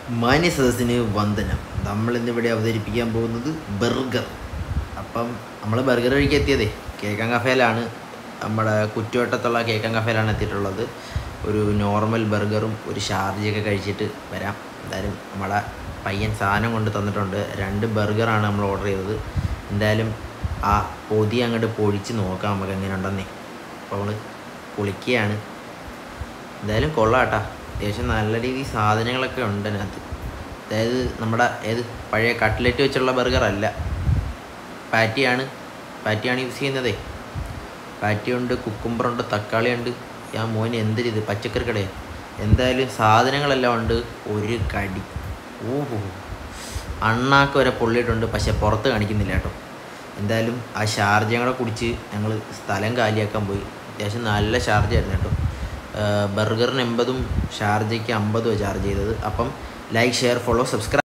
മാന്യ സദസ്സിന് വന്ദനം നമ്മളിന്നിവിടെ അവതരിപ്പിക്കാൻ പോകുന്നത് ബർഗർ അപ്പം നമ്മൾ ബർഗർ കഴിക്കാൻ എത്തിയതേ കേക്കൻ കഫേയിലാണ് നമ്മുടെ കുറ്റുവട്ടത്തുള്ള കേക്കൻ കഫേയിലാണ് എത്തിയിട്ടുള്ളത് ഒരു നോർമൽ ബർഗറും ഒരു ഷാർജയൊക്കെ കഴിച്ചിട്ട് വരാം എന്തായാലും നമ്മളെ പയ്യൻ സാധനം കൊണ്ട് തന്നിട്ടുണ്ട് രണ്ട് ബർഗറാണ് നമ്മൾ ഓർഡർ ചെയ്തത് എന്തായാലും ആ പൊതി അങ്ങോട്ട് പൊഴിച്ച് നോക്കാം നമുക്ക് എങ്ങനെ ഉണ്ടെന്നേ അപ്പോൾ നമ്മൾ പൊളിക്കുകയാണ് എന്തായാലും കൊള്ളാം കേട്ടോ അത്യാവശ്യം നല്ല രീതിയിൽ സാധനങ്ങളൊക്കെ ഉണ്ട് അതിനകത്ത് അതായത് നമ്മുടെ ഏത് പഴയ കട്ട്ലറ്റ് വെച്ചുള്ള ബർഗർ അല്ല പാറ്റിയാണ് പാറ്റിയാണ് യൂസ് ചെയ്യുന്നതേ പാറ്റിയുണ്ട് കുക്കുംബറുണ്ട് തക്കാളിയുണ്ട് ഞാൻ മോന് എന്തൊരിത് പച്ചക്കറി കടയാണ് എന്തായാലും സാധനങ്ങളെല്ലാം ഉണ്ട് ഒരു കടി ഓഹോ അണ്ണാക്ക് വരെ പൊള്ളിയിട്ടുണ്ട് പക്ഷെ പുറത്ത് കാണിക്കുന്നില്ല കേട്ടോ എന്തായാലും ആ ഷാർജയും കൂടെ കുടിച്ച് ഞങ്ങൾ സ്ഥലം കാലിയാക്കാൻ പോയി അത്യാവശ്യം നല്ല ഷാർജ ആയിരുന്നു കേട്ടോ ബർഗറിന് എൺപതും ഷാർജയ്ക്ക് അമ്പതും ചാർജ് ചെയ്തത് അപ്പം ലൈക്ക് ഷെയർ ഫോളോ സബ്സ്ക്രൈബ്